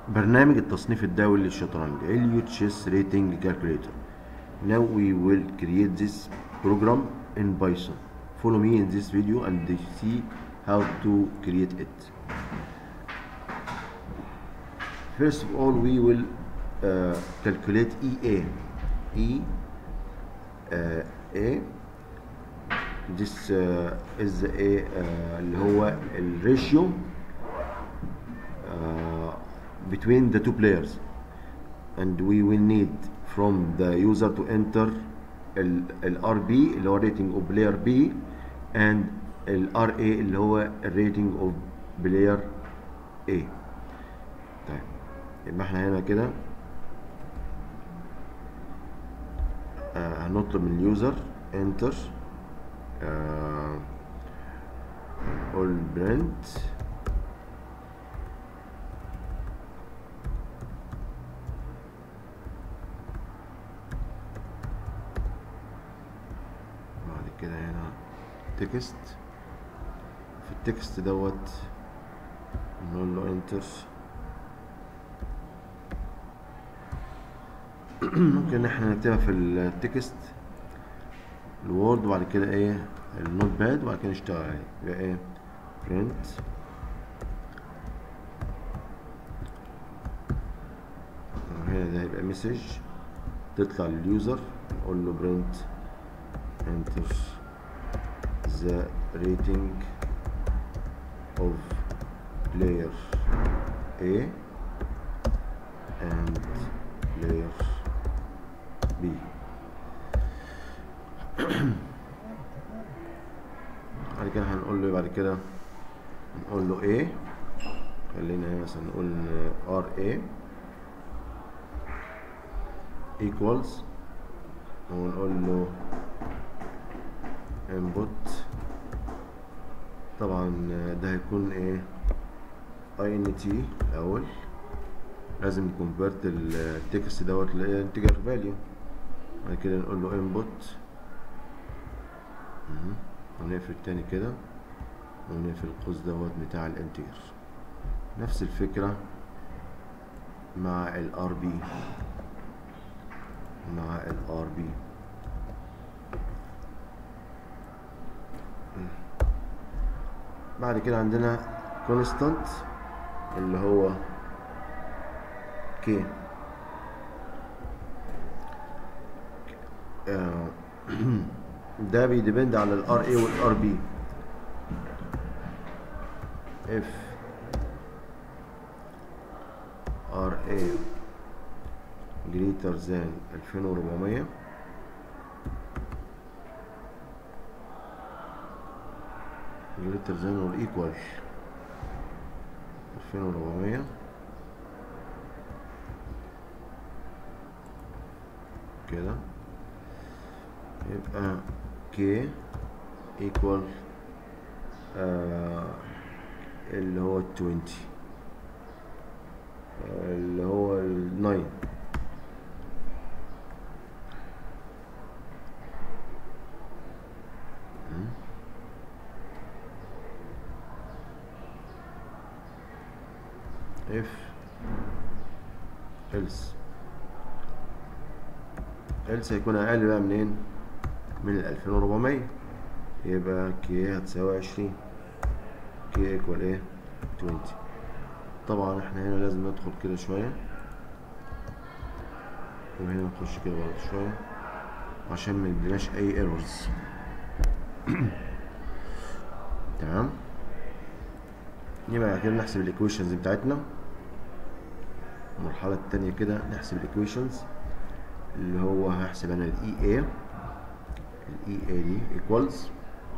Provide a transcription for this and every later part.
برنامج التصنيف الدولي للشطرنج Elliott Chess Rating Calculator Now we will create this program in Python Follow me in this video and see how to create it First of all we will uh, calculate EA E uh, A this uh, is a uh, اللي هو الريشيو uh, between the two players and we will need from the user to enter ال ال RB اللي هو rating of player B and ال RA اللي هو rating of player A طيب يبقى احنا هنا كده آه هنطلب من اليوزر enter آه all print بعد كده هنا تكست في التكست دوت نقول له انتر ممكن احنا نكتبها في التكست الوورد وبعد كده ايه النوت باد وبعد كده نشتغل عليه يبقى ايه print هنا ده هيبقى مسج تطلع لليوزر نقول له print enter the rating of player A and player B بعد كده هنقول له بعد كده نقول له A خلينا مثلا نقول RA equals ونقول له input طبعا ده هيكون ايه int الاول لازم نكونفرت التكست دوت لانتجر فاليو بعد كده نقول له input ونقفل التاني كده ونقفل القوس دوت بتاع الانتجر نفس الفكرة مع الار بي مع الار بي بعد كده عندنا كونستانت اللي هو كي ده بيديبند على الار اي والار بي اف ار اي greater than 2400 greater than or equal 2400 كده يبقى k equal آه اللي هو 20 آه اللي هو ال 9 if else else هيكون اقل بقى منين من ال 2400 يبقى كي هتساوي 20 كي ايكوال ايه 20 طبعا احنا هنا لازم ندخل كده شويه وهنا نخش كده برضه شويه عشان ما يديناش اي ايرورز تمام يبقى كده نحسب الايكويشنز بتاعتنا المرحلة التانية كده نحسب الايكويشنز اللي هو هحسب انا الاي اي الاي اي دي ايكوالز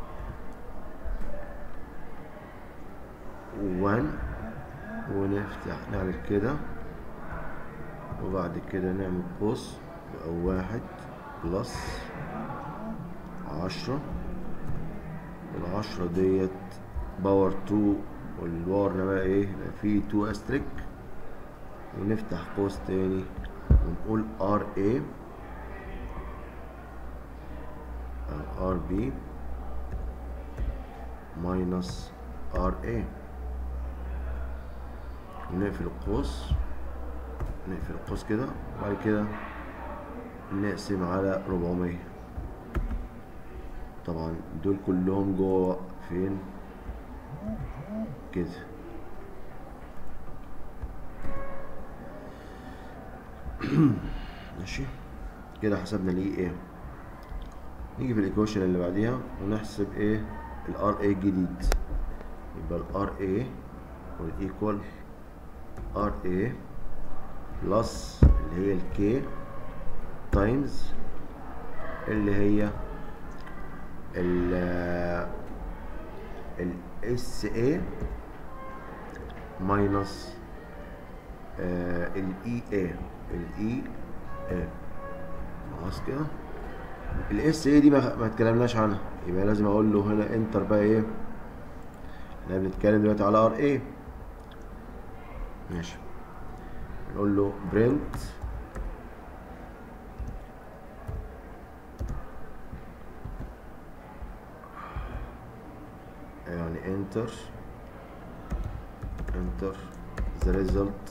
1 ونفتح نعمل كده وبعد كده نعمل قوس او واحد بلس عشرة العشرة ديت باور تو والباور ده بقى ايه يبقى فيه تو استريك ونفتح قوس تاني ونقول ار اي ار بي ماينس ار اي ونقفل القوس نقفل القوس كده وبعد كده نقسم على 400 طبعا دول كلهم جوه فين كده ماشي كده حسبنا ليه ايه نيجي في الايكويشن اللي بعديها ونحسب ايه الار اي الجديد يبقى الار اي والايكوال ار اي بلس اللي هي الكي تايمز اللي هي ال الاس اي ماينس الاي اي الاي اي خلاص كده الاس اي دي ما ما اتكلمناش عنها يبقى لازم اقول له هنا انتر بقى ايه احنا بنتكلم دلوقتي على ار اي ماشي نقول له برنت يعني enter enter the result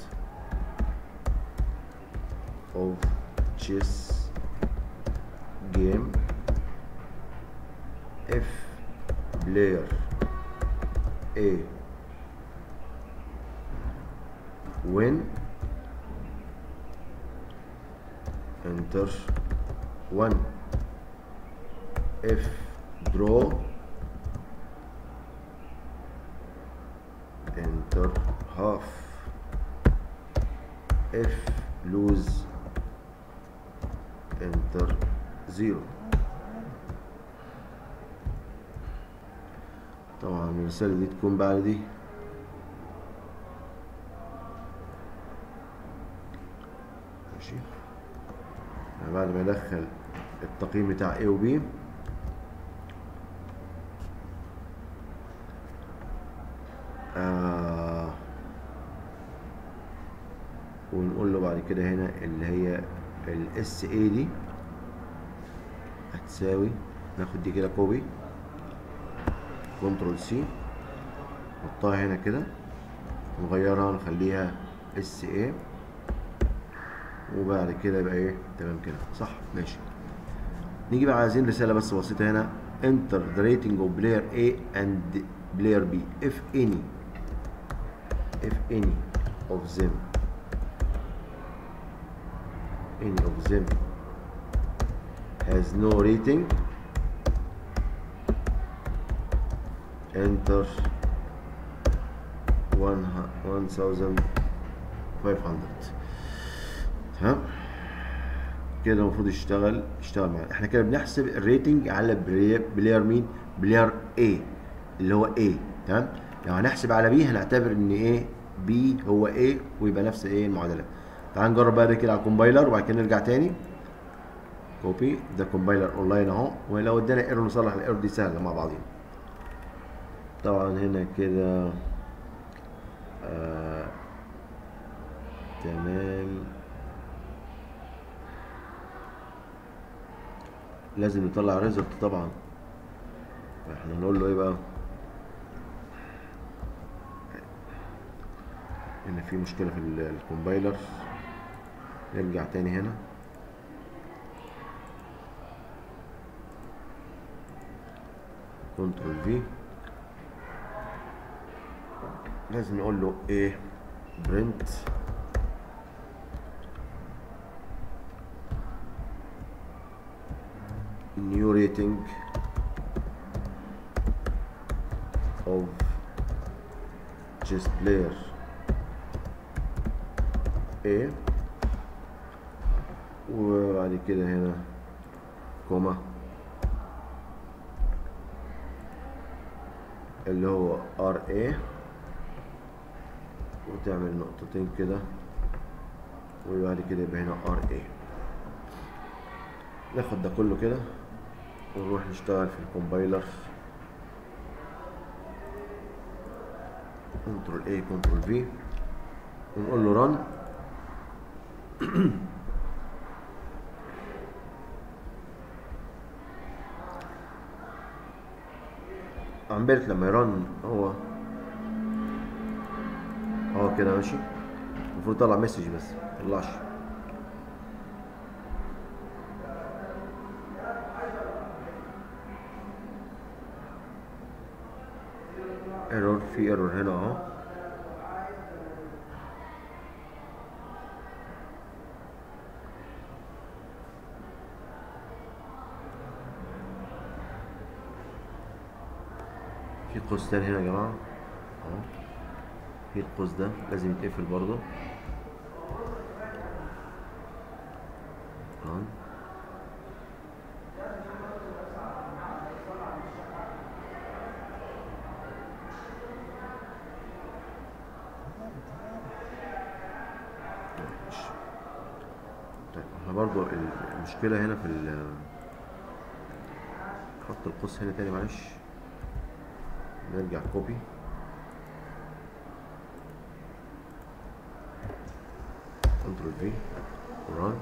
of chess game if player A win enter 1 if draw enter half if lose enter 0 طبعا الرسالة دي تكون بعد دي ماشي يعني بعد ما يدخل التقييم بتاع A و B آه ونقول له بعد كده هنا اللي هي الاس اي دي هتساوي ناخد دي كده كوبي كنترول سي نحطها هنا كده نغيرها نخليها اس اي وبعد كده يبقى ايه تمام كده صح ماشي نيجي بقى عايزين رساله بس بسيطه هنا enter the rating of player A and player B if any if any of them any of them has no rating enter 1500 تمام كده المفروض يشتغل يشتغل معانا احنا كده بنحسب الريتنج على بلاير مين بلاير A اللي هو A تمام لو هنحسب على B هنعتبر ان ايه B هو A ويبقى نفس ايه المعادلات تعال نجرب بقى كده على الكومبايلر وبعد كده نرجع تاني كوبي ده كومبايلر اونلاين اهو ولو ادانا ايرور نصلح الايرور دي سهله مع بعضين طبعا هنا كده آه تمام لازم نطلع ريزلت طبعا احنا نقول له ايه بقى هنا في مشكلة في الكومبايلر نرجع تاني هنا كنترول في لازم نقول له ايه برنت new rating of chess player A وبعد كده هنا كوما اللي هو ار A وتعمل نقطتين كده وبعد كده يبقى هنا ار A ناخد ده كله كده ونروح نشتغل في الكومبايلر كنترول A كنترول V ونقول له run عمبرت لما يرن هو هو كده ماشي المفروض يطلع مسج بس ما يطلعش ايرور في ايرور هنا اهو في قوس تاني هنا يا جماعة اهو في القوس ده لازم يتقفل برضه اهو طيب احنا برضو المشكلة هنا في ال خط القوس هنا تاني معلش نرجع كوبي كنترول في ران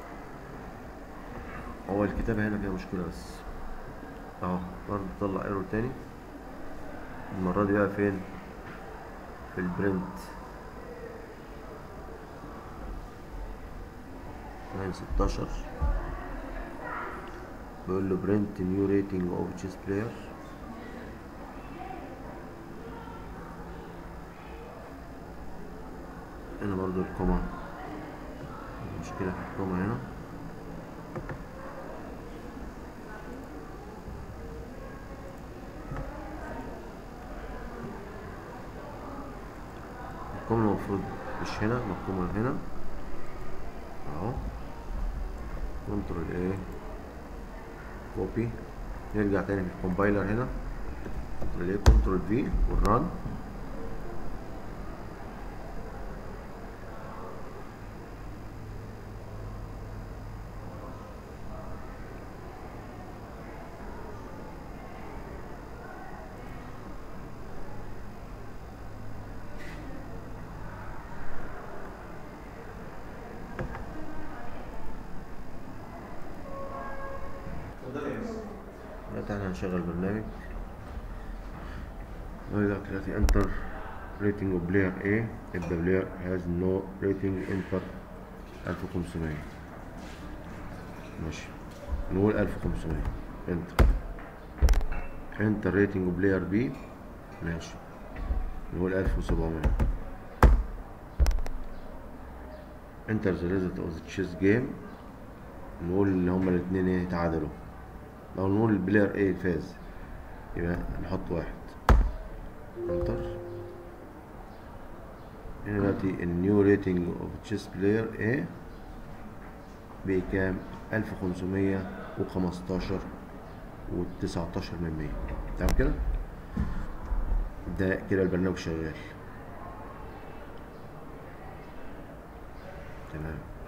هو الكتابة هنا فيها مشكلة بس اهو برضه طلع ايرور تاني المرة دي بقى فين في البرنت لاين 16 بيقول له برنت نيو ريتنج اوف تشيس بلاير هنا برضو الكوما مشكلة في الكوما هنا الكوما المفروض مش هنا الكوما هنا اهو كنترول ايه كوبي نرجع تاني في الكومبايلر هنا كنترول ايه كنترول في والران دلوقتي احنا هنشغل برنامج يقول لك دلوقتي enter rating of player A if the player has no rating enter 1500 ماشي نقول 1500 enter enter rating of player B ماشي نقول 1700 enter the result of the chess game نقول ان هما الاتنين ايه تعادلوا لو نقول البلاير ايه فاز يبقى نحط واحد انتر هنا دلوقتي النيو ريتنج اوف تشيس بلاير ايه بكام ألف خمسمية وخمستاشر وتسعتاشر من مية تمام كده ده كده البرنامج شغال تمام